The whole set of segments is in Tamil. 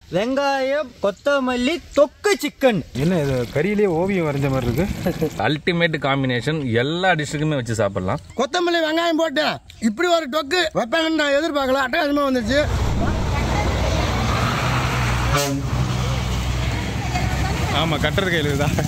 வெங்காயம் கொத்தமல்லி தொக்கு சிக்கன் என்ன இது கறியிலே ஓவியம் வரைஞ்ச மாதிரி இருக்கு அல்டிமேட் காம்பினேஷன் எல்லா டிஷ்ஷுக்குமே வச்சு சாப்பிடலாம் கொத்தமல்லி வெங்காயம் போட்டு இப்படி ஒரு டொக்கு வைப்பாங்கன்னு நான் எதிர்பார்க்கல அட்டகாசமாக வந்துருச்சு ஆமா கட்டுறது கையில் தான்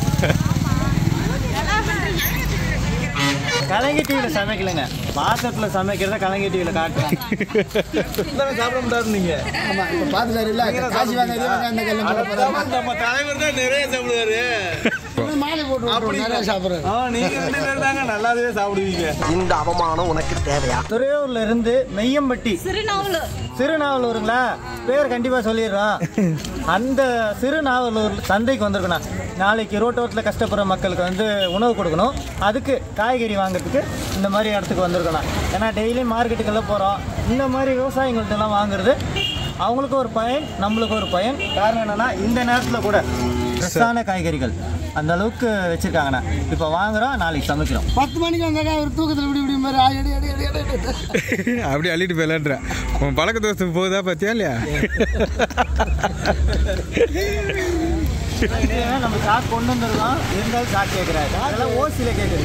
கலங்கி டிவியில் சமைக்கலைங்க பாத்திரத்தில் சமைக்கிறத கலங்கி டிவியில் காட்டுறேன் சாப்பிட முடியாது நீங்க ஆமாம் இப்போ பார்த்துட்டாரு இல்லை காசி வாங்க இது வாங்க அந்த கல்யாணம் போட போகிறாங்க நம்ம தலைவர் தான் நிறைய சாப்பிடுவாரு மாலை போட்டு விட்டுருவோம், நிறைய சாப்பிட்றாரு நீங்க ரெண்டு பேர் தாங்க நல்லாவே சாப்பிடுவீங்க இந்த அவமானம் உனக்கு தேவையா துறையூர்ல இருந்து மெய்யம்பட்டி சிறுநாவலூருங்களா பேர் கண்டிப்பா சொல்லிடுறோம் அந்த சிறுநாவலூர் சந்தைக்கு வந்திருக்கணும் நாளைக்கு ரோட்டோரத்தில் கஷ்டப்படுற மக்களுக்கு வந்து உணவு கொடுக்கணும் அதுக்கு காய்கறி வாங்குறதுக்கு இந்த மாதிரி இடத்துக்கு வந்திருக்கணும் ஏன்னா டெய்லி மார்க்கெட்டுக்கெல்லாம் போகிறோம் இந்த மாதிரி விவசாயிகள்ட்ட எல்லாம் வாங்குறது அவங்களுக்கு ஒரு பயன் நம்மளுக்கு ஒரு பயன் காரணம் என்னன்னா இந்த நேரத்தில் கூட ஃப்ரெஷ்ஷான காய்கறிகள் அந்த அளவுக்கு வச்சிருக்காங்கண்ணா இப்போ வாங்குறோம் நாளைக்கு சமைக்கிறோம் பத்து மணிக்கு வந்தாக்கா ஒரு தூக்கத்தில் இப்படி இப்படி மாதிரி ஆ, எடி எடி எடி எடி எடி. அப்படி அள்ளிட்டு போயிடலான்ற உன் பழக்க தோசை போகுதா பார்த்தியா இல்லையா நம்ம சாக் கொண்டு வந்துடலாம் இருந்தாலும் சாக் கேட்குறாரு அதெல்லாம் ஓசியில் கேட்குது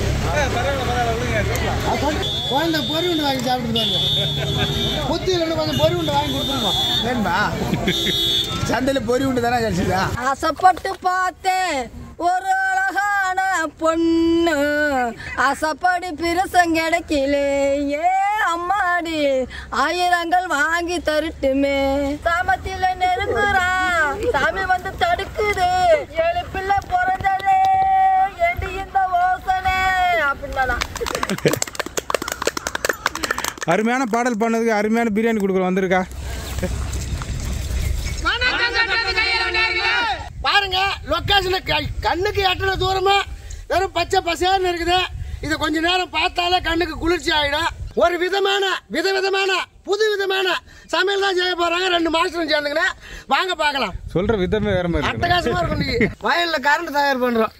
குழந்தை பொறி உண்டு வாங்கி சாப்பிட்டு பாருங்க புத்தியில் கொஞ்சம் பொறி உண்டு வாங்கி கொடுத்துருவோம் வேணுமா சந்தையில் பொறி உண்டு தானே கிடைச்சதா ஆசைப்பட்டு பார்த்தேன் ஒரு அழகான பொண்ணு ஆசைப்படி பிரசம் கிடைக்கலே ஏ அம்மாடி ஆயிரங்கள் வாங்கி தருட்டுமே சாமத்தில நெருங்குறான் சாமி வந்து தடுக்குது ஏழு பிள்ளை பிறந்ததே ஏண்டி இந்த ஓசனை அப்படின்னா அருமையான பாடல் பண்ணதுக்கு அருமையான பிரியாணி கொடுக்குறோம் வந்திருக்கா பாருங்க லொக்கேஷன் கண்ணுக்கு எட்டன தூரமா வெறும் பச்சை பசேர்னு இருக்குது இது கொஞ்ச நேரம் பார்த்தாலே கண்ணுக்கு குளிர்ச்சி ஆயிடும் ஒரு விதமான விதவிதமான புது விதமான சமையல் தான் செய்ய போறாங்க ரெண்டு மாஸ்டரும் சேர்ந்துங்கன்னா வாங்க பார்க்கலாம் சொல்ற விதமே வேற மாதிரி இருக்கு அட்டகாசமா இருக்கும் இன்னைக்கு வயல்ல கரண்ட் தயார் பண்றோம்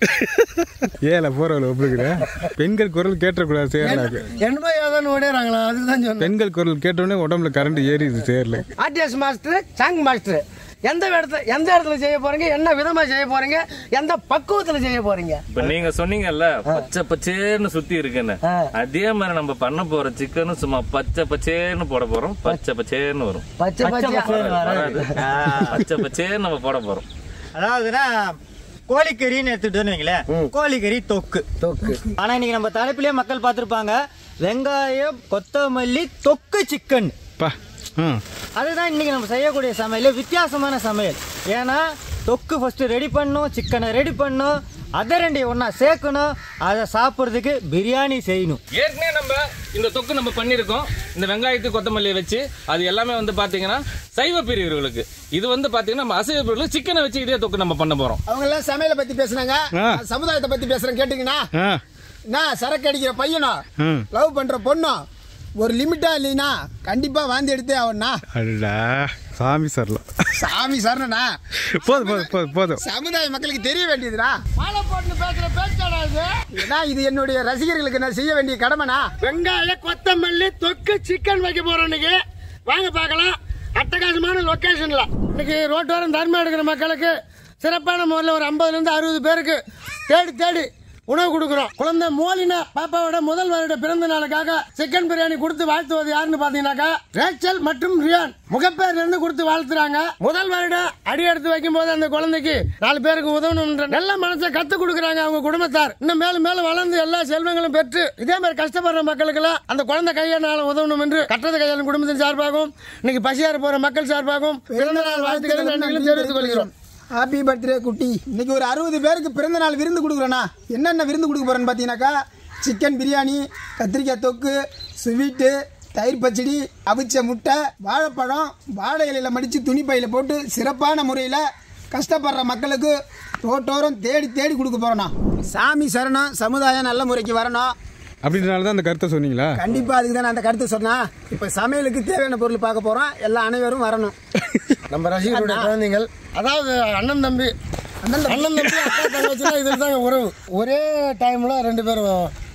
ஏல போறவள ஒப்புக்கிற பெண்கள் குரல் கேட்டக்கூடாது சேர்லாக்கு என்னமோ ஏதோன்னு ஓடிறாங்களா அதுதான் சொன்னேன் பெண்கள் குரல் கேட்டோடனே உடம்புல கரண்ட் ஏறிது சேர்ல ஆர்டிஎஸ் மாஸ்டர் சாங் மாஸ்டர் எந்த இடத்துல எந்த இடத்துல செய்ய போறீங்க என்ன விதமா செய்ய போறீங்க எந்த பக்குவத்துல செய்ய போறீங்க இப்ப நீங்க சொன்னீங்கல்ல பச்சை பச்சேன்னு சுத்தி இருக்குன்னு அதே மாதிரி நம்ம பண்ண போற சிக்கனும் சும்மா பச்சை பச்சேன்னு போட போறோம் பச்சை பச்சேன்னு வரும் பச்சை பச்சை வராது. பச்சை பச்சேன்னு நம்ம போட போறோம் அதாவதுன்னா கோழிக்கறின்னு எடுத்துட்டோன்னு வைங்களேன் கோழிக்கறி தொக்கு தொக்கு ஆனா இன்னைக்கு நம்ம தலைப்பிலேயே மக்கள் பார்த்துருப்பாங்க வெங்காயம் கொத்தமல்லி தொக்கு சிக்கன் பா ம் அதுதான் இன்னைக்கு நம்ம செய்யக்கூடிய சமையல் வித்தியாசமான சமையல் ஏன்னா தொக்கு ஃபர்ஸ்ட் ரெடி பண்ணணும் சிக்கனை ரெடி பண்ணணும் அதை ரெண்டு ஒன்றா சேர்க்கணும் அதை சாப்பிட்றதுக்கு பிரியாணி செய்யணும் ஏற்கனவே நம்ம இந்த தொக்கு நம்ம பண்ணியிருக்கோம் இந்த வெங்காயத்து கொத்தமல்லியை வச்சு அது எல்லாமே வந்து பாத்தீங்கன்னா சைவ பிரிவுகளுக்கு இது வந்து பாத்தீங்கன்னா நம்ம அசைவ பிரிவுகளுக்கு சிக்கனை வச்சு இதே தொக்கு நம்ம பண்ண போறோம் அவங்க எல்லாம் சமையலை பத்தி பேசுனாங்க ஆ. நான் சமுதாயத்தை பத்தி பேசுறேன் கேட்டீங்கன்னா ஆ நான் சரக்கு அடிக்கிற பையனும் ம் லவ் பண்ற பொண்ணும் ஒரு லிமிட்டா இல்லைனா கண்டிப்பா வாந்தி எடுத்தே ஆகணும்னா அடடா சாமி சரலாம் சாமி சரணனா போதும் போதும் போதும் போதும் சமுதாய மக்களுக்கு தெரிய வேண்டியதுடா மாலை போட்டு பேசுற பேச்சாடா இது ஏன்னா இது என்னுடைய ரசிகர்களுக்கு நான் செய்ய வேண்டிய கடமைனா வெங்காய கொத்தமல்லி தொக்கு சிக்கன் வைக்க போறோம் இன்னைக்கு வாங்க பார்க்கலாம் அட்டகாசமான லொகேஷன்ல இன்னைக்கு ரோட்டோரம் தர்மம் எடுக்கிற மக்களுக்கு சிறப்பான முறையில் ஒரு ஐம்பதுல இருந்து அறுபது பேருக்கு தேடி தேடி உணவு கொடுக்குறோம் குழந்தை மோலினா பாப்பாவோட முதல் வருட பிறந்த நாளுக்காக சிக்கன் பிரியாணி கொடுத்து வாழ்த்துவது யாருன்னு பாத்தீங்கன்னாக்கா ரேச்சல் மற்றும் ரியான் முகப்பேர்ல இருந்து கொடுத்து வாழ்த்துறாங்க முதல் வருடம் அடி எடுத்து வைக்கும் போது அந்த குழந்தைக்கு நாலு பேருக்கு உதவணும்ன்ற நல்ல மனசை கத்து கொடுக்குறாங்க அவங்க குடும்பத்தார் இன்னும் மேலும் மேலும் வளர்ந்து எல்லா செல்வங்களும் பெற்று இதே மாதிரி கஷ்டப்படுற மக்களுக்கெல்லாம் அந்த குழந்தை கையால உதவணும் என்று கட்டத கையாளும் குடும்பத்தின் சார்பாகவும் இன்னைக்கு பசியார போற மக்கள் சார்பாகவும் பிறந்த நாள் வாழ்த்துக்களை நன்றிகளும் தெரிவித்துக் கொள்கிறோம் ஹாப்பி பர்த்டே குட்டி இன்னைக்கு ஒரு அறுபது பேருக்கு பிறந்த நாள் விருந்து கொடுக்குறோண்ணா என்னென்ன விருந்து கொடுக்க போறேன்னு பார்த்தீங்கன்னாக்கா சிக்கன் பிரியாணி கத்திரிக்காய் தொக்கு ஸ்வீட்டு தயிர் பச்சடி அவிச்ச முட்டை வாழைப்பழம் வாழை இலையில மடித்து துணிப்பையில் போட்டு சிறப்பான முறையில் கஷ்டப்படுற மக்களுக்கு ரோட்டோரம் தேடி தேடி கொடுக்க போகிறோண்ணா சாமி சரணம் சமுதாயம் நல்ல முறைக்கு வரணும் அப்படின்றனால தான் அந்த கருத்தை சொன்னீங்களா கண்டிப்பாக அதுக்கு தான் நான் அந்த கருத்தை சொன்னேன் இப்போ சமையலுக்கு தேவையான பொருள் பார்க்க போகிறோம் எல்லா அனைவரும் வரணும் நம்ம ரசிகருடைய குழந்தைகள் அதாவது அண்ணன் தம்பி அண்ணன் தம்பி அக்கா தங்கச்சினா இதில் தாங்க உறவு ஒரே டைம்ல ரெண்டு பேரும்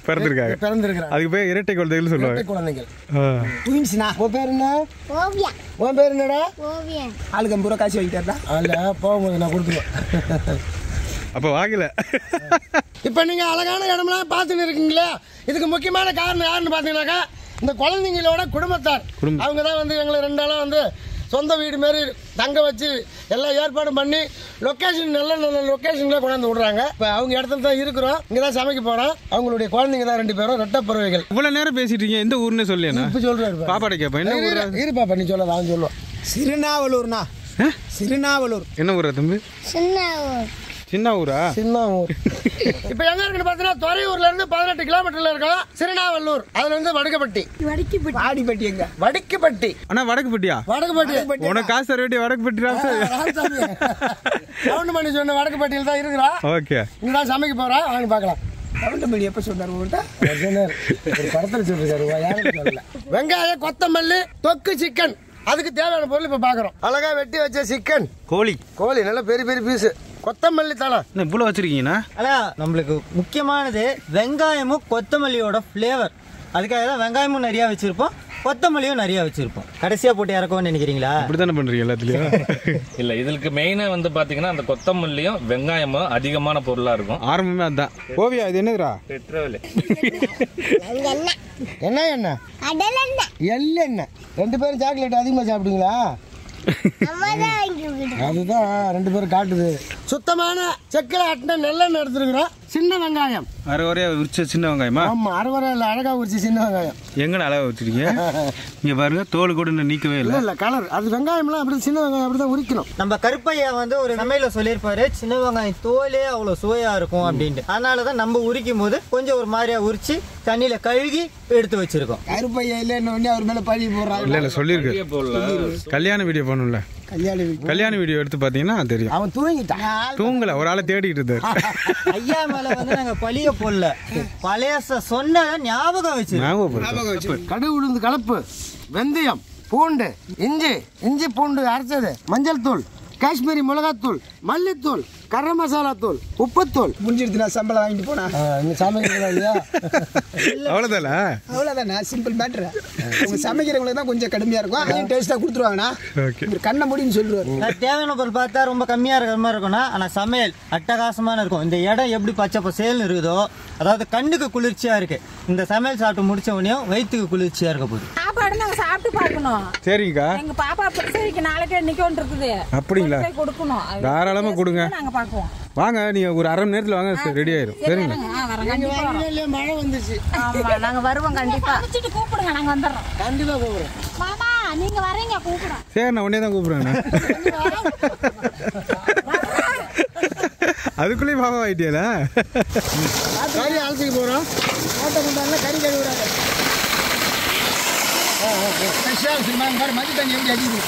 பிறந்திருக்காங்க பிறந்திருக்கிறாங்க அதுக்கு பேர் இரட்டை குழந்தைகள் சொல்லுவாங்க குழந்தைகள் ஆ. ட்வின்ஸ்னா உன் பேர் என்ன ஓவியா உன் பேர் என்னடா ஓவியா ஆளுக்கு ஐம்பது ரூபா காசு வாங்கிட்டாருடா அல்ல போகும்போது நான் கொடுத்துருவேன் அப்போ வாங்கல இப்போ நீங்கள் அழகான இடம்லாம் பார்த்துன்னு இருக்கீங்களா இதுக்கு முக்கியமான காரணம் யாருன்னு பார்த்தீங்கன்னாக்கா இந்த குழந்தைங்களோட குடும்பத்தார் குடும்பம். அவங்க தான் வந்து எங்களை ரெண்டாலும் வந்து சொந்த வீடு மாரி தங்க வச்சு எல்லா ஏற்பாடும் பண்ணி லொக்கேஷன் நல்ல நல்ல லொக்கேஷனில் கொண்டாந்து விடுறாங்க இப்போ அவங்க இடத்துல தான் இருக்கிறோம் இங்கே தான் சமைக்க போகிறோம் அவங்களுடைய குழந்தைங்க தான் ரெண்டு பேரும் ரெட்ட பறவைகள் இவ்வளவு நேரம் பேசிட்டு இருக்கீங்க எந்த ஊர்னே சொல்லியாண்ணா இப்போ சொல்கிறாரு பாப்பாட கேட்பேன் என்ன ஊரா இருப்பா பண்ணி சொல்ல அவன் சொல்லுவான் சிறுநாவலூர்னா சிறுநாவலூர் என்ன ஊரா தம்பி சின்ன சின்ன ஊரா சின்ன ஊர் இப்போ எங்க இருக்குன்னு பார்த்தீங்கன்னா துறையூர்ல இருந்து பதினெட்டு கிலோமீட்டர்ல இருக்கோம் சிறுநாவல்லூர் அதுல இருந்து வடுக்கப்பட்டி வாடிப்பட்டி எங்க வடிக்கப்பட்டி அண்ணா வடக்குப்பட்டியா வடக்குப்பட்டி உனக்கு காசு தர வேண்டிய வடக்குப்பட்டி ராமசாமி. கவுண்ட் பண்ணி சொன்ன வடக்குப்பட்டியில் தான் இருக்கிறா ஓகே இங்கதான் சமைக்க போறா வாங்க பார்க்கலாம் கவுண்டமணி எப்போ சொன்னார் உங்கள்கிட்ட அவர் சொன்னார். ஒரு படத்துல சொல்லிருக்காரு யாரும் சொல்லல வெங்காயம் கொத்தமல்லி தொக்கு சிக்கன் அதுக்கு தேவையான பொருள் இப்ப பாக்குறோம் அழகா வெட்டி வச்ச சிக்கன் கோழி கோழி நல்ல பெரிய பெரிய பீஸ் கொத்தமல்லி தலை என்ன இவ்வளோ வச்சிருக்கீங்கண்ணா ஆனா நம்மளுக்கு முக்கியமானது வெங்காயமும் கொத்தமல்லியோட ஃப்ளேவர் அதுக்காக தான் வெங்காயமும் நிறைய வச்சிருப்போம் கொத்தமல்லியும் நிறைய வச்சிருப்போம் கடைசியா போட்டு இறக்கும்னு நினைக்கிறீங்களா அப்படி தானே பண்றீங்க எல்லாத்துலயும் இல்ல இதுக்கு மெயினா வந்து பாத்தீங்கன்னா அந்த கொத்தமல்லியும் வெங்காயமும் அதிகமான பொருளா இருக்கும் ஆரம்பமே அதான் ஓவியா இது என்னதுடா பெட்ரோல் என்ன என்ன அடல் என்ன எள்ளு என்ன ரெண்டு பேரும் சாக்லேட் அதிகமா சாப்பிடுங்களா அம்மா தான் வாங்கி விடு அதுதான் ரெண்டு பேரும் காட்டுது சுத்தமான செக்கில் ஆட்டின நெல்லெண்ணெய் எடுத்துருக்குறோம் சின்ன வெங்காயம் அரை ஒரே உரிச்ச சின்ன வெங்காயமா ஆமா அறுவரை இல்லை அழகா உரிச்சு சின்ன வெங்காயம் எங்கண்ணா அளவு வச்சிருக்கீங்க இங்க பாருங்க தோல் கூட இன்னும் நீக்கவே இல்லை இல்ல இல்ல கலர் அது வெங்காயம்லாம் அப்படி சின்ன வெங்காயம் அப்படிதான் உரிக்கணும் நம்ம கருப்பையா வந்து ஒரு சமையல சொல்லியிருப்பாரு சின்ன வெங்காயம் தோலே அவ்வளவு சுவையா இருக்கும் அப்படின்ட்டு அதனாலதான் நம்ம உரிக்கும் போது கொஞ்சம் ஒரு மாதிரியா உரிச்சு தண்ணியில கழுகி எடுத்து வச்சிருக்கோம் கருப்பையா இல்லைன்னு உடனே அவர் மேல பழி போடுறாங்க இல்ல இல்ல சொல்லியிருக்கு போடல கல்யாண வீடியோ பண்ணும்ல கல்யாண வீடு கல்யாண வீடியோ எடுத்து பாத்தீங்கன்னா தெரியும் அவன் தூங்கிட்டான் தூங்கல ஒரு ஆளை தேடிட்டு இருந்தாரு ஐயா மேல வந்து நாங்க பழிய போடல பழையச சொன்னதை ஞாபகம் வச்சு ஞாபகம் கடுகு உளுந்து கலப்பு வெந்தயம் பூண்டு இஞ்சி இஞ்சி பூண்டு அரைச்சது மஞ்சள் தூள் காஷ்மீரி மிளகாத்தூள் மல்லித்தூள் கரம் மசாலா தூள் உப்புத்தூள் முடிஞ்சிருச்சு நான் சம்பளம் வாங்கிட்டு போனா இந்த சமைக்கிறதா இல்லையா அவ்வளவுதானே அவ்வளோதாண்ணா சிம்பிள் மேட்ரு உங்க சமைக்கிறவங்களுக்கு தான் கொஞ்சம் கடுமையா இருக்கும் அதையும் டேஸ்ட்டாக கொடுத்துருவாங்கண்ணா ஓகே இவர் கண்ணை முடின்னு சொல்லுவார் நான் தேவையான பொருள் பார்த்தா ரொம்ப கம்மியா இருக்கிற மாதிரி இருக்கும்னா ஆனா சமையல் அட்டகாசமான இருக்கும் இந்த இடம் எப்படி பச்சை பசேல்னு இருக்குதோ அதாவது கண்ணுக்கு குளிர்ச்சியா இருக்கு இந்த சமையல் சாப்பிட்டு முடிச்ச உடனே வயிற்றுக்கு குளிர்ச்சியா இருக்க போகுது சாப்பாடு நாங்க சாப்பிட்டு பார்க்கணும் சரிங்கக்கா எங்க பாப்பா பிரசவிக்கு நாளைக்கே நிக்கோன்னு இருக்குது அப்படிங்களா? கொண்டு போய் கொடுக்கணும் அது தாராளமா கொடுங்க. நாங்க பாக்குவோம் வாங்க நீங்க ஒரு அரை மணி நேரத்துல வாங்க ரெடி ஆயிரும் சரிங்களா ஆ, வரோம் கண்டிப்பா வரோம். மழை வந்துச்சு ஆமா நாங்க வருவோம் கண்டிப்பா அடிச்சிட்டு கூப்பிடுங்க நாங்க வந்துடுறோம் கண்டிப்பா கூப்பிடுறேன் மாமா நீங்க வரீங்க கூப்பிடுறோம் சரி நான் உடனே தான் கூப்பிடுறேன் அதுக்குள்ளேயும் பாபா ஆயிட்டியாடா கறி அலசிக்கு போறோம் ஓட்ட கொண்டாங்க கறி கழுவுறாங்க ஃப்ரெஷ்ஷாக வச்சுருந்தாங்க பாரு மதி தண்ணி எப்படி அடிக்குது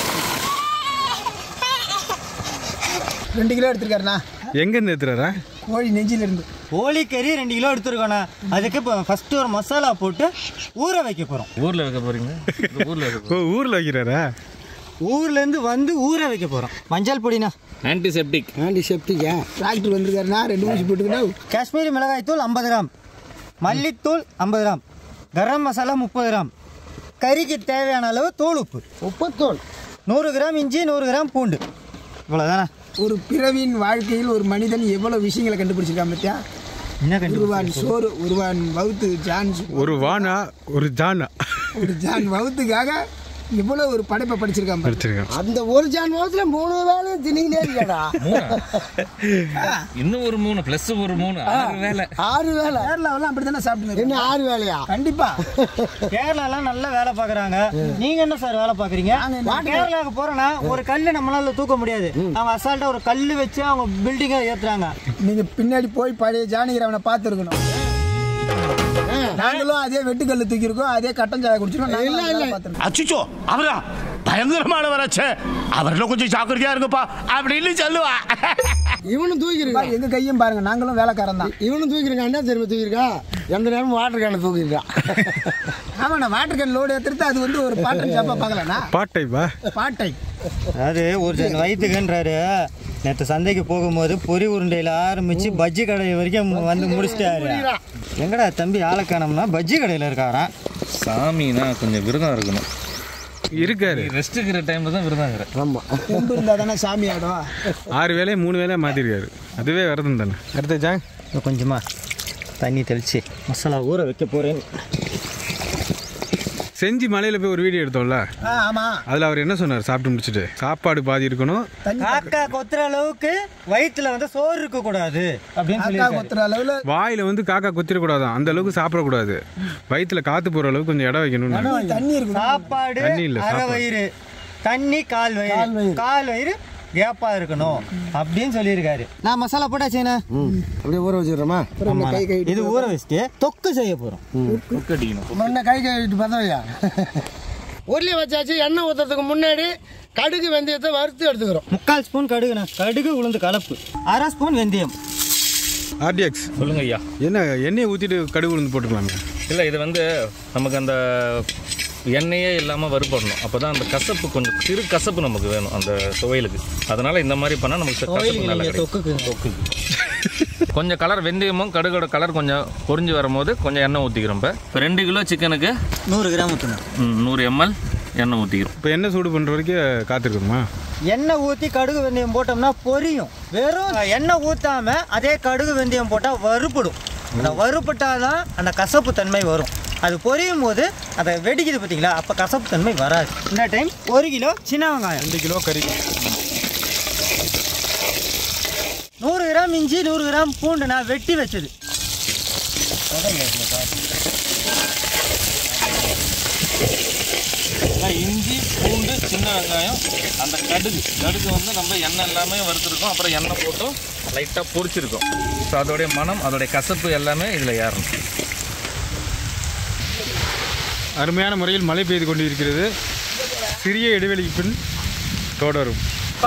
ரெண்டு கிலோ எடுத்துருக்காருண்ணா எங்க இருந்து எடுத்துறாரா கோழி நெஞ்சில இருந்து கோழிக்கறி ரெண்டு கிலோ எடுத்துருக்கோண்ணா அதுக்கு இப்போ ஃபர்ஸ்ட் ஒரு மசாலா போட்டு ஊற வைக்க போறோம் ஊர்ல வைக்க போறீங்க இந்த ஊர்ல வைக்க ஓ ஊர்ல வைக்கிறாரா ஊர்ல இருந்து வந்து ஊற வைக்க போறோம் மஞ்சள் பொடினா ஆன்டிசெப்டிக் ஆன்டிசெப்டிக்கா டிராக்டர் வந்திருக்காருண்ணா ரெண்டு ஊசி போட்டுக்கணும் காஷ்மீரி மிளகாய் தூள் ஐம்பது கிராம் மல்லித்தூள் ஐம்பது கிராம் கரம் மசாலா முப்பது கிராம் கறிக்கு தேவையான அளவு தூள் உப்பு உப்புத்தூள் நூறு கிராம் இஞ்சி நூறு கிராம் பூண்டு இவ்வளோதானே ஒரு பிறவியின் வாழ்க்கையில் ஒரு மனிதன் எவ்வளவு விஷயங்களை கண்டுபிடிச்சிருக்கான் பத்தியா என்ன கண்டு ஒருவான் சோறு ஒருவான் வவுத்து ஜான் சு- ஒரு வானா ஒரு ஜானா ஒரு ஜான் வவுத்துக்காக இவ்வளவு ஒரு படைப்பை படிச்சிருக்கான் பாரு. படிச்சிருக்கேன் அந்த ஒரு ஜான்மத்துல மூணு வேலையும் திணிக்கிட்டே இருக்கடா இன்னும் ஒரு மூணு பிளஸ் ஒரு மூணு ஆறு வேலை ஆறு வேலை கேரளாவெல்லாம் அப்படி தானே சாப்பிட்டு என்ன ஆறு வேலையா கண்டிப்பா கேரளாலாம் நல்லா வேலை பார்க்குறாங்க நீங்க என்ன சார் வேலை பார்க்குறீங்க கேரளாவுக்கு போறோன்னா ஒரு கல் நம்மளால தூக்க முடியாது அவங்க அசால்ட்டா ஒரு கல் வச்சு அவங்க பில்டிங்கை ஏத்துறாங்க நீங்க பின்னாடி போய் பழைய ஜானகிராமனை பார்த்துருக்கணும் நாங்களும் அதே வெட்டுக்கல்ல தூக்கியிருக்கோம் அதே கட்டன் சாயை குடிச்சிருக்கோம் நாங்களும் அதெல்லாம் பார்த்திருக்கோம். அச்சுச்சோ அவரா பயங்கரமானவராச்சே அவர்ல கொஞ்சம் ஜாக்கிரதையா இருங்கப்பா அப்படின்னு சொல்லுவா இவனும் தூக்கிருக்கா பாரு, எங்க கையும் பாருங்க நாங்களும் வேலைக்காரன் தான் இவனும் தூக்கிருக்கான் என்ன தெரியுமா தூக்கிருக்கா எந்த நேரமும் வாட்டர் கேனை தூக்கிருக்கான் ஆமாண்ணா வாட்டர் கேன் லோடு எடுத்துட்டு அது வந்து ஒரு பாட்டன் ஷாப்பா பார்க்கலண்ணா பாட்டைப்பா பாட்டை அதாவது ஒரு ஜன் வயிற்றுக்குன்றாரு நேற்று சந்தைக்கு போகும்போது பொரி உருண்டையில் ஆரம்பிச்சு பஜ்ஜி கடை வரைக்கும் வந்து முடிச்சிட்டாரு எங்கடா தம்பி ஆளை காணோம்னா பஜ்ஜி கடையில் இருக்காராம் சாமினா கொஞ்சம் விரதம் இருக்கணும் இருக்காரு ரெஸ்ட் இருக்கிற டைம்ல தான் விரதம் இருக்கிறேன் ஆமா கொம்பு இருந்தா தானே சாமி ஆடும் ஆறு வேலையை மூணு வேலையை மாற்றிருக்காரு அதுவே விரதம் தானே அடுத்த ஜாங் இன்னும் கொஞ்சமா தண்ணி தெளிச்சு மசாலா ஊற வைக்க போகிறேன் செஞ்சு மலையில் போய் ஒரு வீடியோ எடுத்தோம்ல ஆ ஆமா அதில் அவர் என்ன சொன்னார் சாப்பிட்டு முடிச்சுட்டு சாப்பாடு பாதி இருக்கணும் காக்கா கொத்துற அளவுக்கு வயிற்றுல வந்து சோறு இருக்கக்கூடாது அப்படின்னு அக்கா சொல்லி கொத்துற அளவுல வாயில் வந்து காக்கா கொத்திடக்கூடாதான் அந்த அளவுக்கு சாப்பிடக்கூடாது வயிற்றுல காற்று போகிற அளவுக்கு கொஞ்சம் இடம் வைக்கணும்னு தண்ணி இருக்கு சாப்பாடு தண்ணி இல்ல, அரை சாப்பாடு. வயிறு தண்ணி கால் வயிறு கால் வயிறு கேப்பா இருக்கணும் அப்படின்னு சொல்லியிருக்காரு நான் மசாலா போட்டாச்சேண்ணா அப்படியே ஊற வச்சிடுறோமா கை கை இது ஊற வச்சுட்டு தொக்கு செய்ய போறோம் முன்ன கை கழுவிட்டு பார்த்தோம்யா உருளி வச்சாச்சு எண்ணெய் ஊற்றுறதுக்கு முன்னாடி கடுகு வெந்தயத்தை வறுத்து எடுத்துக்கிறோம் முக்கால் ஸ்பூன் கடுகுண்ணா கடுகு உளுந்து கலப்பு அரை ஸ்பூன் வெந்தயம் ஆர்டிஎக்ஸ் சொல்லுங்க ஐயா என்ன எண்ணெயை ஊற்றிட்டு கடுகு உளுந்து போட்டுக்கலாமே இல்லை இது வந்து நமக்கு அந்த எண்ணெயே இல்லாமல் வறுபடணும் அப்போ தான் அந்த கசப்பு கொஞ்சம் சிறு கசப்பு நமக்கு வேணும் அந்த துவையலுக்கு அதனால இந்த மாதிரி பண்ணால் நமக்கு கசப்பு நல்லா கிடைக்கும் தொக்குக்கு தொக்குக்கு கொஞ்சம் கலர் வெந்தயமும் கடுகோட கலர் கொஞ்சம் பொரிஞ்சு வரும்போது கொஞ்சம் எண்ணெய் ஊற்றிக்கிறோம் இப்போ இப்போ ரெண்டு கிலோ சிக்கனுக்கு நூறு கிராம் ஊற்றணும் ம், நூறு எம்எல் எண்ணெய் ஊற்றிக்கிறோம் இப்போ எண்ணெய் சூடு பண்ணுற வரைக்கும் காத்திருக்கணுமா எண்ணெய் ஊற்றி கடுகு வெந்தயம் போட்டோம்னா பொரியும் வெறும் எண்ணெய் ஊற்றாம அதே கடுகு வெந்தயம் போட்டால் வறுபடும் அந்த வறுபட்டாதான் அந்த கசப்பு தன்மை வரும் அது பொரியும் போது அதை வெடிக்குது பார்த்தீங்களா அப்போ கசப்பு தன்மை வராது இந்த டைம் ஒரு கிலோ சின்ன வெங்காயம் ரெண்டு கிலோ கறி நூறு கிராம் இஞ்சி நூறு கிராம் பூண்டு நான் வெட்டி வச்சது இஞ்சி பூண்டு சின்ன வெங்காயம் அந்த கடுகு கடுகு வந்து நம்ம எண்ணெய் எல்லாமே வறுத்துருக்கோம் அப்புறம் எண்ணெய் போட்டும் லைட்டாக பொரிச்சிருக்கோம் ஸோ அதோடைய மனம் அதோடைய கசப்பு எல்லாமே இதில் ஏறணும் அருமையான முறையில் மழை பெய்து கொண்டிருக்கிறது சிறிய இடைவெளிக்கு பின் தொடரும்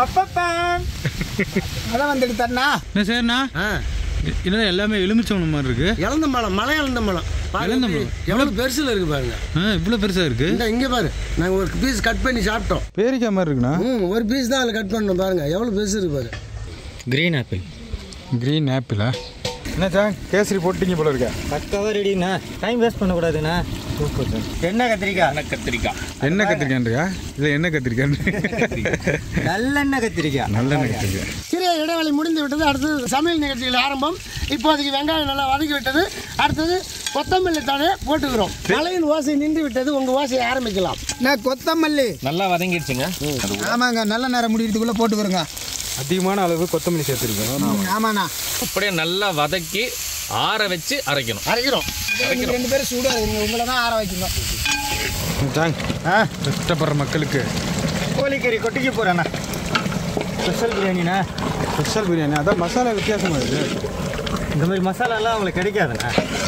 மழை வந்துட்டு தண்ணா என்ன சரிண்ணா இல்லை எல்லாமே எலுமிச்சம் மாதிரி இருக்கு இழந்த மலம் மலை இழந்த மலம் இழந்த மலம். எவ்வளவு பெருசுல இருக்கு பாருங்க ஆ இவ்வளோ பெருசாக இருக்கு இந்த இங்க பாரு நாங்க ஒரு பீஸ் கட் பண்ணி சாப்பிட்டோம் பேரிக்காய் மாதிரி இருக்குண்ணா ம் ஒரு பீஸ் தான் அதில் கட் பண்ணோம் பாருங்க எவ்வளவு பெருசு இருக்கு பாரு கிரீன் ஆப்பிள் கிரீன் ஆப்பிளா என்ன சாங் கேசரி போட்டிங்க போல இருக்கா பக்காவாக ரெடிண்ணா டைம் வேஸ்ட் பண்ணக்கூடாதுண்ணா சூப்பர் சார் என்ன கத்திரிக்காய் எண்ணெய் கத்திரிக்காய் என்ன கத்திரிக்கான்றியா இல்லை என்ன கத்திரிக்கான் நல்லெண்ணெய் கத்திரிக்காய் நல்லெண்ணெய் கத்திரிக்காய் சிறிய இடைவெளி முடிந்து விட்டது அடுத்தது சமையல் நிகழ்ச்சிகள் ஆரம்பம் இப்போதைக்கு வெங்காயம் நல்லா வதக்கி விட்டது அடுத்தது கொத்தமல்லி தழை போட்டுக்கிறோம் மலையின் ஓசை நின்று விட்டது உங்க ஓசையை ஆரம்பிக்கலாம் நான் கொத்தமல்லி நல்லா வதங்கிடுச்சுங்க ஆமாங்க நல்ல நேரம் முடியறதுக்குள்ள போட்டுக்கிறோங்க அதிகமான அளவு கொத்தமல்லி சேர்த்துருக்கோம் ஆமாண்ணா அப்படியே நல்லா வதக்கி ஆற வச்சு அரைக்கணும் அரைக்கிறோம் நீங்க ரெண்டு பேரும் சூடாக இருக்குங்க உங்களை தான் ஆற வைக்கணும் சாங் கஷ்டப்படுற மக்களுக்கு கோழிக்கறி கொட்டிக்க போகிறேண்ணா ஸ்பெஷல் பிரியாணிண்ணா ஸ்பெஷல் பிரியாணி அதான் மசாலா வித்தியாசமாக இருக்குது இந்த மாதிரி மசாலாலாம் உங்களுக்கு கிடைக்காதுண்ணா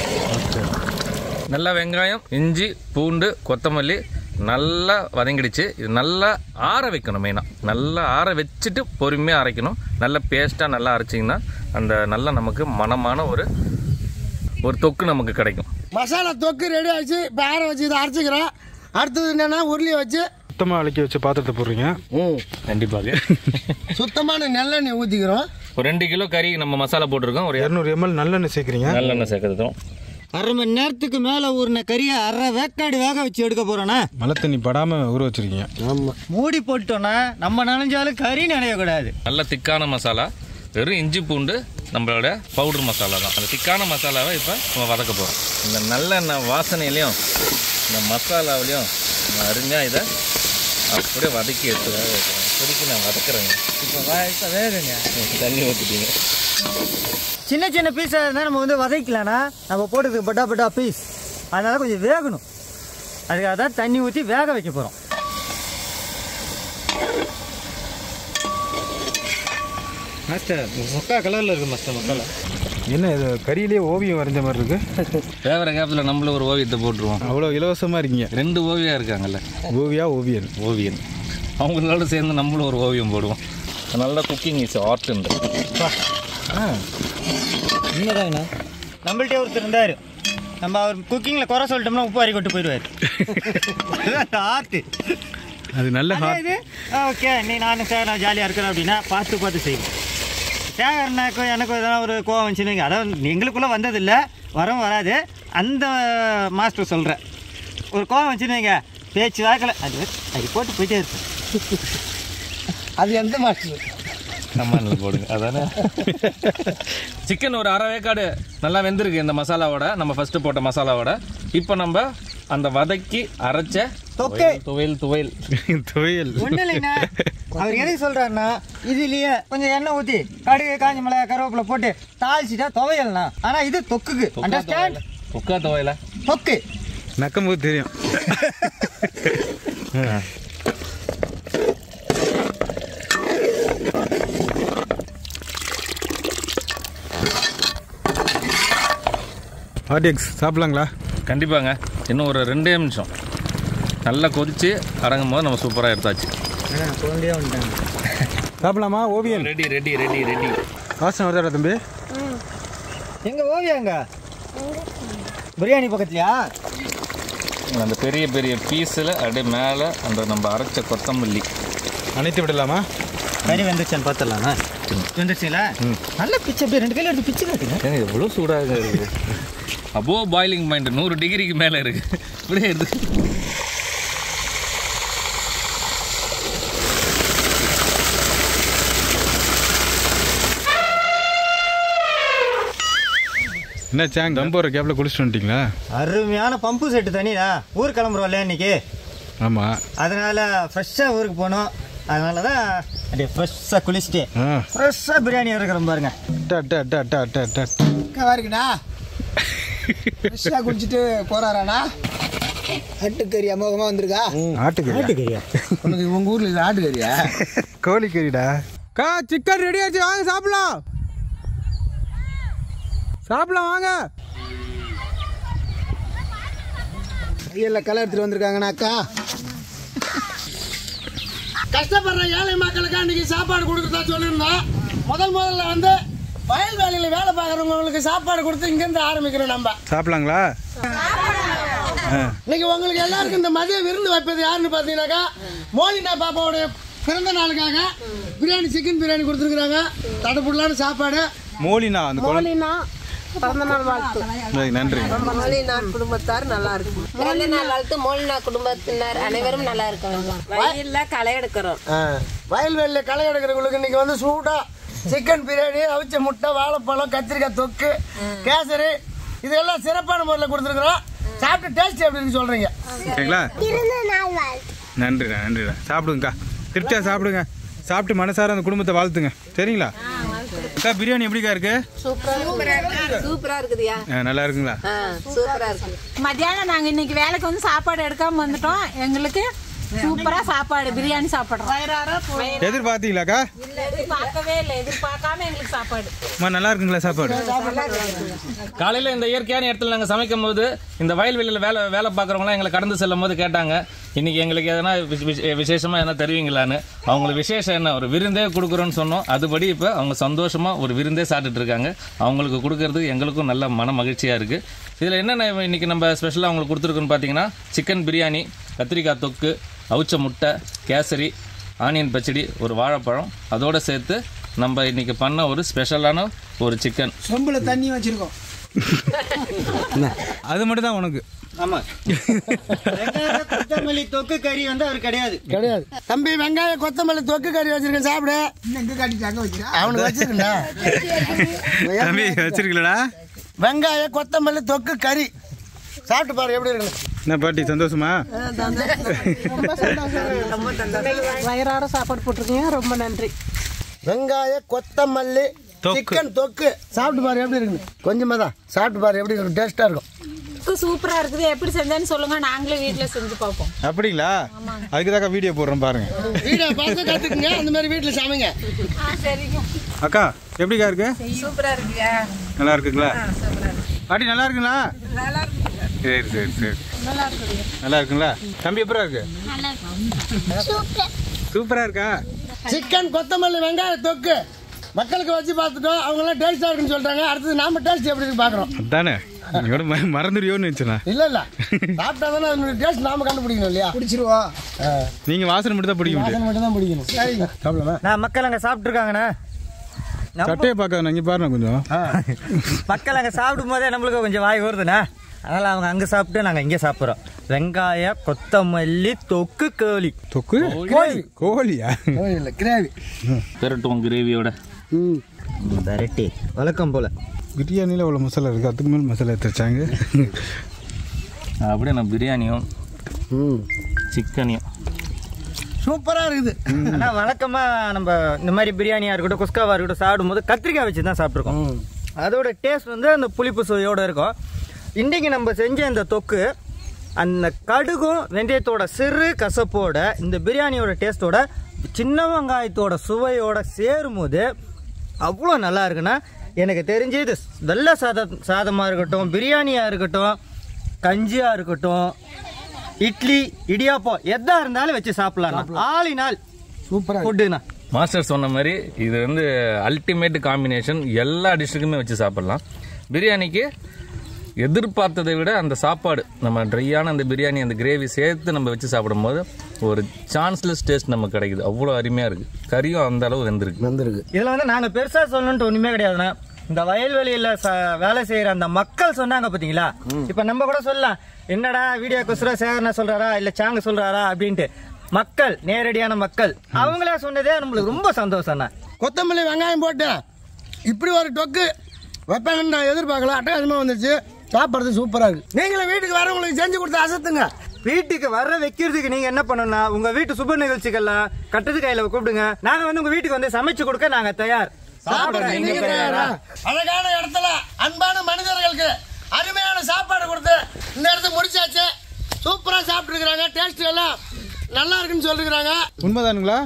நல்லா வெங்காயம் இஞ்சி பூண்டு கொத்தமல்லி நல்லா வதங்கிடுச்சு இது நல்லா ஆற வைக்கணும் மெயினாக நல்லா ஆற வச்சுட்டு பொறுமையாக அரைக்கணும் நல்ல பேஸ்ட்டாக நல்லா அரைச்சிங்கன்னா அந்த நல்ல நமக்கு மனமான ஒரு ஒரு தொக்கு நமக்கு கிடைக்கும் மசாலா தொக்கு ரெடி ஆச்சு இப்போ ஆற வச்சு இதை அரைச்சிக்கிறோம் அடுத்தது என்னன்னா உருளியை வச்சு சுத்தமாக அலக்கி வச்சு பாத்திரத்தை போடுறீங்க கண்டிப்பாக சுத்தமான நல்லெண்ணெய் ஊற்றிக்கிறோம் ஒரு ரெண்டு கிலோ கறி நம்ம மசாலா போட்டிருக்கோம் ஒரு இரநூறு எம்எல் நல்லெண்ணெய் சேர்க்குறீங்க நல்லெண்ணெய் சேர்க்கறதும் அரை மணி நேரத்துக்கு மேலே ஊறின கறியை அரை வேக்காடு வேக வச்சு எடுக்க போகிறோண்ணா மழை தண்ணி படாமல் ஊற வச்சிருக்கீங்க ஆமாம் மூடி போட்டோன்னா நம்ம நனைஞ்சாலும் கறி நனையக்கூடாது நல்ல திக்கான மசாலா வெறும் இஞ்சி பூண்டு நம்மளோட பவுடர் மசாலா தான் அந்த திக்கான மசாலாவை இப்போ நம்ம வதக்க போகிறோம் இந்த நல்லெண்ணெய் வாசனையிலையும் இந்த மசாலாவிலையும் நம்ம அருமையாக இதை அப்படியே வதக்கி எடுத்து வேக வைக்கிறோம் இப்போதைக்கு நான் வதக்குறேங்க இப்போ வயசா வேகுங்க தண்ணி ஊற்றிட்டீங்க சின்ன சின்ன பீஸாக இருந்தால் நம்ம வந்து வதக்கலாம்னா நம்ம போட்டதுக்கு பட்டா பட்டா பீஸ் அதனால கொஞ்சம் வேகணும் அதுக்காக தான் தண்ணி ஊற்றி வேக வைக்க போகிறோம் மாஸ்டர் மொக்கா கலரில் இருக்குது மாஸ்டர் மசாலா என்ன இது கறியிலேயே ஓவியம் வரைஞ்ச மாதிரி இருக்கு வேகிற கேப்பில் நம்மளும் ஒரு ஓவியத்தை போட்டுருவோம் அவ்வளோ இலவசமாக இருக்கீங்க ரெண்டு ஓவியம் இருக்காங்கல்ல ஓவியா ஓவியன் ஓவியன் அவங்களோட சேர்ந்து நம்மளும் ஒரு ஓவியம் போடுவோம் நல்ல குக்கிங் இஸ் ஆர்ட் உண்மைதாங்கண்ணா நம்மள்ட்டே ஒருத்தர் இருந்தார் நம்ம அவர் குக்கிங்கில் குறை சொல்லிட்டோம்னா உப்பு அரி கொட்டு போயிடுவார் ஆர்ட்டு அது நல்ல ஹார்ட் இது ஓகே நீ நானும் சார் நான் ஜாலியாக இருக்கிறேன் அப்படின்னா பார்த்து பார்த்து செய்வோம் சேகர்னாக்கும் எனக்கும் எதனா ஒரு கோவம் வந்துச்சுன்னு அதாவது எங்களுக்குள்ளே வந்ததில்லை வரும் வராது அந்த மாஸ்டர் சொல்கிறேன் ஒரு கோவம் வச்சுருந்தீங்க பேச்சு வாக்கில் அது அது போட்டு போயிட்டே இருப்பேன் அது எந்த மாஸ்டர் கம்மானில் போடுங்க அதானே சிக்கன் ஒரு அரை வேக்காடு நல்லா வெந்திருக்கு இந்த மசாலாவோட நம்ம ஃபர்ஸ்ட் போட்ட மசாலாவோட இப்போ நம்ம அந்த வதக்கி அரைச்ச தொக்கு. துவையல் துவையல் துவையல் ஒன்றும் இல்லைண்ணா அவர் எதை சொல்கிறாருன்னா இதுலேயே கொஞ்சம் எண்ணெய் ஊற்றி கடுகு காஞ்ச மிளகாய் கருவேப்பிலை போட்டு தாளிச்சிட்டா துவையல்ண்ணா ஆனால் இது தொக்குக்கு அண்டர்ஸ்டாண்ட் உக்கா துவையல தொக்கு நக்கும்போது தெரியும் ஆர்டிஎக்ஸ் சாப்பிடலாங்களா கண்டிப்பாங்க இன்னும் ஒரு ரெண்டே நிமிஷம் நல்லா கொதிச்சு அடங்கும் போது நம்ம சூப்பராக எடுத்தாச்சு குழந்தையே வந்துட்டாங்க சாப்பிடலாமா ஓவியன் ரெடி ரெடி ரெடி ரெடி வாசனை வருதாடா தம்பி எங்க ஓவியாங்க பிரியாணி பக்கத்துலையா அந்த பெரிய பெரிய பீஸில் அப்படியே மேலே அந்த நம்ம அரைச்ச கொத்தமல்லி அனைத்து விடலாமா கறி வெந்துருச்சான்னு பார்த்துடலாண்ணா வெந்துருச்சுங்களா நல்ல பிச்சு அப்படியே ரெண்டு கையில் எடுத்து பிச்சு காட்டுங்க ஏங்க எவ்வளோ சூடாக இருக்குது அபோ பாயிலிங் பாயிண்ட் நூறு டிகிரிக்கு மேலே இருக்குது இப்படியே இருக்கு என்ன சேங் தம்பு ஒரு கேப்பில் குளிச்சுட்டு வந்துட்டீங்களா அருமையான பம்பு செட்டு தண்ணிடா ஊர் கிளம்புறோம்ல இன்னைக்கு ஆமாம் அதனால ஃப்ரெஷ்ஷாக ஊருக்கு போனோம் அதனால தான் அப்படியே ஃப்ரெஷ்ஷாக குளிச்சுட்டு ஆ ஃப்ரெஷ்ஷாக பிரியாணி இருக்கிறோம் பாருங்க டா டா டா டா டா டா அக்கா இருக்குண்ணா ஃப்ரெஷ்ஷாக குடிச்சிட்டு போறாராண்ணா ஆட்டுக்கறி அமோகமாக வந்திருக்கா ஆட்டுக்கறி ஆட்டுக்கறியா உனக்கு உங்க ஊர்ல இது ஆட்டுக்கறியா கோழிக்கறிடா கா சிக்கன் ரெடி ஆச்சு வாங்க சாப்பிடலாம் சாப்பிடலாம் வாங்க கையில் களை எடுத்துட்டு வந்திருக்காங்கண்ணா அக்கா கஷ்டப்படுற ஏழை மக்களுக்கு அன்னைக்கு சாப்பாடு கொடுக்குறதா சொல்லியிருந்தோம் முதல் முதல்ல வந்து வயல் வேலையில் வேலை பார்க்குறவங்களுக்கு சாப்பாடு கொடுத்து இங்கேருந்து ஆரம்பிக்கிறோம் நம்ம சாப்பிடலாங்களா இன்னைக்கு உங்களுக்கு எல்லாருக்கும் இந்த மதிய விருந்து வைப்பது யாருன்னு பார்த்தீங்கன்னாக்கா மோலினா பாப்பாவுடைய பிறந்த நாளுக்காக பிரியாணி சிக்கன் பிரியாணி கொடுத்துருக்குறாங்க தடப்புடலான சாப்பாடு மோலினா அந்த குழந்தை மோலினா பிறந்த நாள் வாழ்த்து நன்றி மோலினா குடும்பத்தார் நல்லா இருக்கும் பிறந்த நாள் வாழ்த்து மோலினா குடும்பத்தினர் அனைவரும் நல்லா இருக்காங்க வயல்ல களை எடுக்கிறோம் வயல்வெளியில் களை எடுக்கிறவங்களுக்கு இன்னைக்கு வந்து சூடாக சிக்கன் பிரியாணி அவிச்ச முட்டை வாழைப்பழம் கத்திரிக்காய் தொக்கு கேசரி இதெல்லாம் சிறப்பான முறையில் கொடுத்துருக்குறோம் சாப்பிட்டு டேஸ்ட் எப்படின்னு சொல்கிறீங்க சரிங்களா பிறந்த நாள் வாழ்த்து நன்றிண்ணா நன்றிண்ணா சாப்பிடுங்கக்கா திருப்தியா சாப்பிடுங்க சாப்பிட்டு மனசார அந்த குடும்பத்தை வாழ்த்துங்க சரிங்களா அக்கா பிரியாணி எப்படிக்கா இருக்கு சூப்பரா இருக்கு சூப்பரா இருக்குதுயா ஆ, நல்லா இருக்குங்களா ஆ, சூப்பரா இருக்கு மத்தியானம் நாங்க இன்னைக்கு வேலைக்கு வந்து சாப்பாடு எடுக்காம வந்துட்டோம் எங்களுக்கு சூப்பரா சாப்பாடு பிரியாணி சாப்பிடுறோம் எதிர்பார்த்தீங்களாக்கா இல்ல எதிர்பார்க்கவே இல்லை எதிர்பார்க்காம எங்களுக்கு சாப்பாடு அம்மா நல்லா இருக்குங்களா சாப்பாடு காலையில் இந்த இயற்கையான இடத்துல நாங்கள் சமைக்கும் போது இந்த வயல்வெளியில் வேலை வேலை பார்க்குறவங்களாம் எங்களை கடந்து செல்லும் போது கேட்டாங்க இன்னைக்கு எங்களுக்கு எதனா விஷ- விஷ- விசேஷமா எதனா தருவீங்களான்னு அவங்களுக்கு விசேஷம் என்ன ஒரு விருந்தே கொடுக்குறோன்னு சொன்னோம் அதுபடி இப்போ அவங்க சந்தோஷமா ஒரு விருந்தே சாப்பிட்டுட்டு இருக்காங்க அவங்களுக்கு கொடுக்கறது எங்களுக்கும் நல்ல மன மகிழ்ச்சியாக இருக்குது இதில் என்னென்ன இன்னைக்கு நம்ம ஸ்பெஷலாக அவங்களுக்கு கொடுத்துருக்கோன்னு பார்த்தீங்கன்னா சிக்கன் பிரியாணி கத்திரிக்காய் தொக்கு அவிச்ச முட்டை கேசரி ஆனியன் பச்சடி ஒரு வாழைப்பழம் அதோட சேர்த்து நம்ம இன்னைக்கு பண்ண ஒரு ஸ்பெஷலான ஒரு சிக்கன் சொம்புல தண்ணி வச்சிருக்கோம் அது மட்டும் தான் உனக்கு ஆமா வெங்காய கொத்தமல்லி தொக்கு கறி வந்து அவர் கிடையாது கிடையாது தம்பி வெங்காயம் கொத்தமல்லி தொக்கு கறி வச்சிருக்கேன் சாப்பிடு இன்னும் எங்கே காட்டிட்டு அங்கே வைக்கிறா அவனுக்கு வச்சிருக்கா தம்பி வச்சிருக்கலடா வெங்காய கொத்தமல்லி தொக்கு கறி சாப்பிட்டு பாரு எப்படி இருக்கு என்ன பாட்டி சந்தோஷமா வயிறார சாப்பாடு போட்டிருக்கீங்க ரொம்ப நன்றி வெங்காய கொத்தமல்லி தொக்கு. சிக்கன் தொக்கு சாப்பிட்டு பாரு எப்படி இருக்கு கொஞ்சமா தான் சாப்பிட்டு பாரு எப்படி இருக்கு டேஸ்டா இருக்கும் சூப்பரா இருக்குது எப்படி செஞ்சேன்னு சொல்லுங்க நாங்களே வீட்டுல செஞ்சு பார்ப்போம் அப்படிங்களா அதுக்கு தாக்கா வீடியோ போடுறோம் பாருங்க வீடியோ பார்த்து கத்துக்குங்க அந்த மாதிரி வீட்டில் சமைங்க சரிங்க அக்கா எப்படிக்கா இருக்கு சூப்பரா இருக்குயா நல்லா இருக்குங்களா பாட்டி நல்லா இருக்குங்களா சரி சரி சரி நல்லா இருக்குங்களா தம்பி எப்படா இருக்கு சூப்பரா இருக்கா சிக்கன் கொத்தமல்லி வெங்காய தொக்கு மக்களுக்கு வச்சு பார்த்துட்டோம் அவங்க எல்லாம் டேஸ்டா இருக்குன்னு சொல்றாங்க அடுத்தது நாம டேஸ்ட் எப்படி இருக்கு பாக்குறோம் அதானே நீயோட ம- மறந்துடுவியோன்னு நினச்சேண்ணா இல்ல இல்ல சாப்பிட்டா தானே அதனுடைய டேஸ்ட் நாம கண்டுபிடிக்கணும் இல்லையா பிடிச்சிருவோம் நீங்கள் வாசனை மட்டும் தான் பிடிக்க முடியும் மட்டும் தான் பிடிக்கணும் சரிங்க சாப்பிடலாமா நான் மக்கள் அங்கே சாப்பிட்ருக்காங்கண்ணே சட்டையை பார்க்க இங்கே பாருங்க கொஞ்சம் மக்கள் அங்கே சாப்பிடும் போதே நம்மளுக்கு கொஞ்சம் வாய் வருதுண்ணா அதனால் அவங்க அங்கே சாப்பிட்டு நாங்கள் இங்கே சாப்பிட்றோம் வெங்காய கொத்தமல்லி தொக்கு கோழி தொக்கு கோழி கோழியா இல்லை கிரேவி பெரட்டும் கிரேவியோட வெரைட்டி வழக்கம் போல் பிரியாணியில் அவ்வளோ மசாலா இருக்குது அதுக்கு மேலே மசாலா எடுத்து வச்சாங்க அப்படியே நான் பிரியாணியும் சிக்கனையும் சூப்பராக இருக்குது ஆனால் வழக்கமாக நம்ம இந்த மாதிரி பிரியாணியாக இருக்கட்டும் குஸ்காவாக இருக்கட்டும் சாப்பிடும்போது கத்திரிக்காய் வச்சு தான் சாப்பிட்ருக்கோம் அதோட டேஸ்ட் வந்து அந்த புளிப்பு சுவையோட இருக்கும் இன்றைக்கி நம்ம செஞ்ச இந்த தொக்கு அந்த கடுகும் வெந்தயத்தோட சிறு கசப்போட இந்த பிரியாணியோட டேஸ்ட்டோட சின்ன வெங்காயத்தோட சுவையோட சேரும்போது அவ்வளோ நல்லா இருக்குன்னா எனக்கு தெரிஞ்சு இது வெள்ளை சாதம் சாதமாக இருக்கட்டும் பிரியாணியாக இருக்கட்டும் கஞ்சியாக இருக்கட்டும் இட்லி இடியாப்பம் எதா இருந்தாலும் வச்சு சாப்பிடலாம் ஆளினால் சூப்பராக ஃபுட்டுண்ணா மாஸ்டர் சொன்ன மாதிரி இது வந்து அல்டிமேட் காம்பினேஷன் எல்லா டிஷ்ஷுக்குமே வச்சு சாப்பிடலாம் பிரியாணிக்கு எதிர்பார்த்ததை விட அந்த சாப்பாடு நம்ம ட்ரையான அந்த பிரியாணி அந்த கிரேவி சேர்த்து நம்ம வச்சு சாப்பிடும்போது ஒரு சான்ஸ்லெஸ் டேஸ்ட் நமக்கு கிடைக்குது அவ்வளோ அருமையாக இருக்குது கறியும் அந்த அளவு வெந்திருக்கு வந்துருக்கு இதில் வந்து நாங்கள் பெருசாக சொல்லணுன்ட்டு ஒன்றுமே கிடையாதுண்ணா இந்த வயல்வெளியில் ச வேலை செய்கிற அந்த மக்கள் சொன்னாங்க பார்த்தீங்களா இப்போ நம்ம கூட சொல்லலாம் என்னடா வீடியோ குசுரா சேகரனா சொல்கிறாரா இல்லை சாங்க சொல்கிறாரா அப்படின்ட்டு மக்கள் நேரடியான மக்கள் அவங்களே சொன்னதே நம்மளுக்கு ரொம்ப சந்தோஷம்ண்ணா கொத்தமல்லி வெங்காயம் போட்டு இப்படி ஒரு டொக்கு வைப்பாங்கன்னு நான் எதிர்பார்க்கல அட்டகாசமாக வந்துருச்சு சாப்பிட்றது சூப்பராக இருக்கு நீங்களும் வீட்டுக்கு வரவங்களுக்கு செஞ்சு கொடுத்து அசத்துங்க வீட்டுக்கு வர வைக்கிறதுக்கு நீங்க என்ன பண்ணணும்னா உங்க வீட்டு சுப நிகழ்ச்சிகள்லாம் கட்டது கையில கூப்பிடுங்க நாங்க வந்து உங்க வீட்டுக்கு வந்து சமைச்சு கொடுக்க நாங்க தயார் சாப்பிட நீங்க தயாரா அழகான இடத்துல அன்பான மனிதர்களுக்கு அருமையான சாப்பாடு கொடுத்து இந்த இடத்த முடிச்சாச்சு சூப்பரா சாப்பிட்டு இருக்கிறாங்க டேஸ்ட் எல்லாம் நல்லா இருக்குன்னு சொல்லிருக்காங்க உண்மைதானுங்களா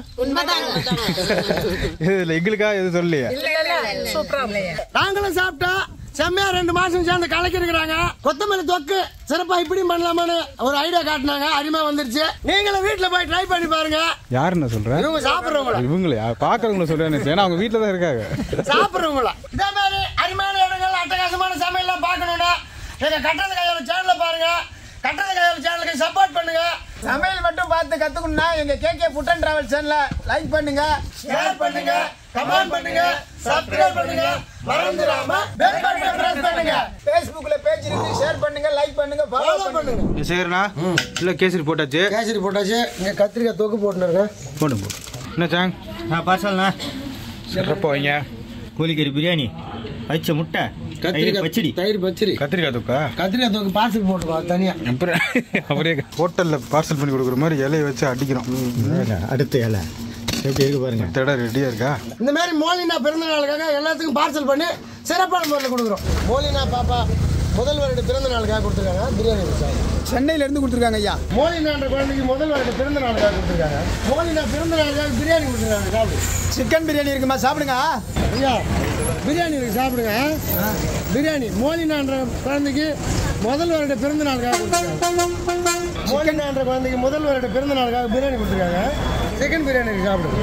இதில் எங்களுக்கா எதுவும் சொல்லலையா நாங்களும் சாப்பிட்டோம் செம்மையா ரெண்டு மாசம் சேர்ந்து கலக்கி இருக்கிறாங்க கொத்தமல்லி தொக்கு சிறப்பா இப்படியும் பண்ணலாமான்னு ஒரு ஐடியா காட்டினாங்க அருமையா வந்துருச்சு நீங்களும் வீட்டுல போய் ட்ரை பண்ணி பாருங்க யாருன்னு சொல்கிறேன் இவங்க சாப்பிடுறவங்கள இவங்களே பார்க்குறவங்கள சொல்கிறேன் ஏன்னா அவங்க வீட்டில் தான் இருக்காங்க சாப்பிடுறவங்கள இதே மாதிரி அருமையான இடங்கள் அட்டகாசமான சமையல்லாம் பார்க்கணும்னா எங்க கட்டண கையாள சேனல்ல பாருங்க கட்டண கையாள சேனலுக்கு சப்போர்ட் பண்ணுங்க சமையல் மட்டும் பார்த்து கத்துக்கணும்னா எங்க கேகே ஃபுட் அண்ட் டிராவல் சேனல லைக் பண்ணுங்க ஷேர் பண்ணுங்க கமெண்ட் பண்ணுங்க சப்ஸ்கிரைப் பண்ணுங்க மறந்துடாம பெல் பட்டனை பிரஸ் பண்ணுங்க Facebookல பேஜ் இருக்கு ஷேர் பண்ணுங்க லைக் பண்ணுங்க ஃபாலோ ஃபாலோ பண்ணுங்க பண்ணுங்க சரிண்ணா இல்லை கேசரி போட்டாச்சு கேசரி போட்டாச்சு இங்க கத்திரிக்காய் தொக்கு போட்டுருங்க போடுங்க போடு என்ன சாங் நான் பார்சல்ண்ணா சிறப்பாக வைங்க கோழிக்கறி பிரியாணி பச்சை முட்டை தயிர் பச்சடி தயிர் பச்சடி கத்திரிக்காய் தொக்கா கத்திரிக்காய் தொக்கு பார்சல் போட்டுருவா தனியா அப்புறம் அப்படியே ஹோட்டலில் பார்சல் பண்ணி கொடுக்குற மாதிரி இலையை வச்சு அடிக்கிறோம் அடுத்த இலை எப்படி இருக்கு பாருங்க தடை ரெடியாக இருக்கா இந்த மாதிரி மோலினா பிறந்த நாளுக்காக எல்லாத்துக்கும் பார்சல் பண்ணி சிறப்பான முறையில் கொடுக்குறோம் மோலினா பாப்பா முதல் வருட பிறந்த நாளுக்காக கொடுத்துருக்காங்க பிரியாணி சார் சென்னையில இருந்து கொடுத்துருக்காங்க ஐயா மோலினான்ற குழந்தைக்கு முதல் வருட பிறந்த நாளுக்காக கொடுத்துருக்காங்க மோலினா பிறந்த நாளுக்காக பிரியாணி கொடுத்துருக்காங்க சாப்பிடு சிக்கன் பிரியாணி இருக்குமா சாப்பிடுங்க ஐயா பிரியாணி இருக்கு சாப்பிடுங்க பிரியாணி மோலினான்ற குழந்தைக்கு முதல் வருட பிறந்த நாளுக்காக கொடுத்துருக்காங்க மோலினான்ற குழந்தைக்கு முதல் வருட பிறந்த நாளுக்காக பிரியாணி கொடுத்துருக்காங்க சிக்கன் பிரியாணி இருக்கு சாப்பிடுங்க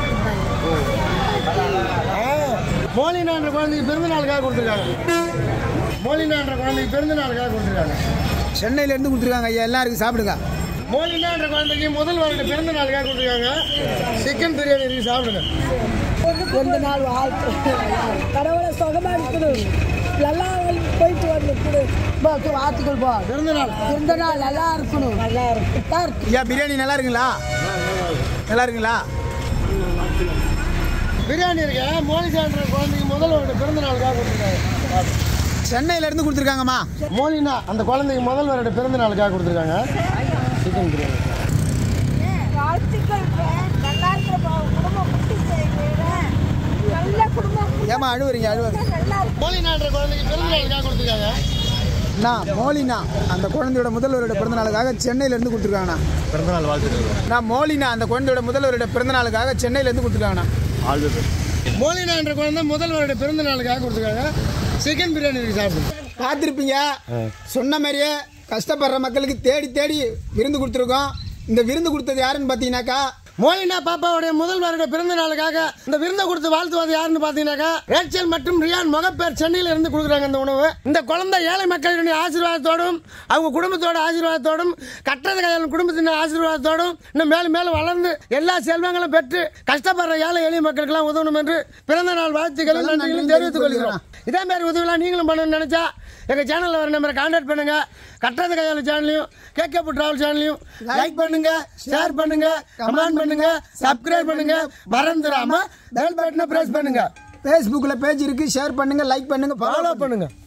ஆ, மோலினான்ற குழந்தைக்கு பிறந்த நாளுக்காக கொடுத்துருக்காங்க மோலினான்ற குழந்தைக்கு பிறந்த நாளுக்காக கொடுத்துருக்காங்க சென்னையில இருந்து கொடுத்துருக்காங்க ஐயா எல்லாம் இருக்கு சாப்பிடுங்க மோலினான்ற குழந்தைக்கு முதல் வருட பிறந்த நாளுக்காக கொடுத்துருக்காங்க சிக்கன் பிரியாணி இருக்கு சாப்பிடுங்க கொஞ்ச நாள் வாழ்க்கை கடவுளை சுகமா இருக்கணும் நல்லா போயிட்டு வரணும் கொடு வாழ்த்துக்கள் போ பிறந்த நாள் இந்த நாள் நல்லா இருக்கணும் நல்லா இருக்கும் ஐயா பிரியாணி நல்லா இருக்குங்களா நல்லா இருக்குங்களா பிரியாணி இருக்கு மோலினான்ற குழந்தைக்கு முதல் வருட பிறந்த நாளுக்காக கொடுத்துருக்காங்க சென்னையில இருந்து கொடுத்துருக்காங்கம்மா மோலினா அந்த குழந்தைக்கு முதல் வருட பிறந்த நாளுக்காக கொடுத்துருக்காங்க சிக்கன் பிரியாணி வாழ்த்துக்கள் நல்லா இருக்கிற குடும்பம் குட்டி நல்ல குடும்பம் ஏமா அழுவுறீங்க அழுவாங்க மோலினான்ற குழந்தைக்கு பிறந்த நாளுக்காக கொடுத்துருக்காங்க நான் மோலினா அந்த குழந்தையோட முதல்வரோட பிறந்த நாளுக்காக சென்னையில இருந்து கொடுத்துருக்காங்கண்ணா பிறந்தநாள் வாழ்த்துக்கள் நான் மோலினா அந்த குழந்தையோட முதல்வரோட பிறந்த நாளுக்காக சென்னையில இருந்து கொடுத்துருக்காங்கண்ணா மோலினான்ற குழந்தை முதல் வருட பிறந்த நாளுக்காக கொடுத்துருக்காங்க சிக்கன் பிரியாணி இருக்கு சாப்பிடுங்க பார்த்துருப்பீங்க சொன்ன மாதிரியே கஷ்டப்படுற மக்களுக்கு தேடி தேடி விருந்து கொடுத்துருக்கோம் இந்த விருந்து கொடுத்தது யாருன்னு பார்த்தீங்கன்னாக்கா மோயினா பாப்பாவுடைய முதல் வருட பிறந்த நாளுக்காக இந்த விருந்தை கொடுத்து வாழ்த்துவது யாருன்னு பாத்தீங்கன்னாக்கா ரேச்சல் மற்றும் ரியான் முகப்பேர் சென்னையில இருந்து கொடுக்குறாங்க இந்த உணவு இந்த குழந்தை ஏழை மக்களுடைய ஆசீர்வாதத்தோடும் அவங்க குடும்பத்தோட ஆசீர்வாதத்தோடும் கட்டது கையாளன் குடும்பத்தின் ஆசீர்வாதத்தோடும் இன்னும் மேலும் மேலும் வளர்ந்து எல்லா செல்வங்களும் பெற்று கஷ்டப்படுற ஏழை எளிய மக்களுக்கெல்லாம் உதவணும் என்று பிறந்த நாள் வாழ்த்துக்களும் நன்றிகளும் தெரிவித்துக் கொள்கிறோம் இதே மாதிரி உதவிலாம் நீங்களும் பண்ணணும்னு நினைச்சா எங்க சேனல்ல வர நம்பரை கான்டாக்ட் பண்ணுங்க கட்டுறது கையாளு சேனலையும் கேக்கப் டிராவல் சேனலையும் லைக் பண்ணுங்க ஷேர் பண்ணுங்க கமெண்ட் பண்ணுங்க சப்ஸ்கிரைப் பண்ணுங்க மறந்துடாம பெல் பட்டனை பிரஸ் பண்ணுங்க ஃபேஸ்புக்கில் பேஜ் இருக்கு ஷேர் பண்ணுங்க லைக் பண்ணுங்க ஃபாலோ பண்ணுங்க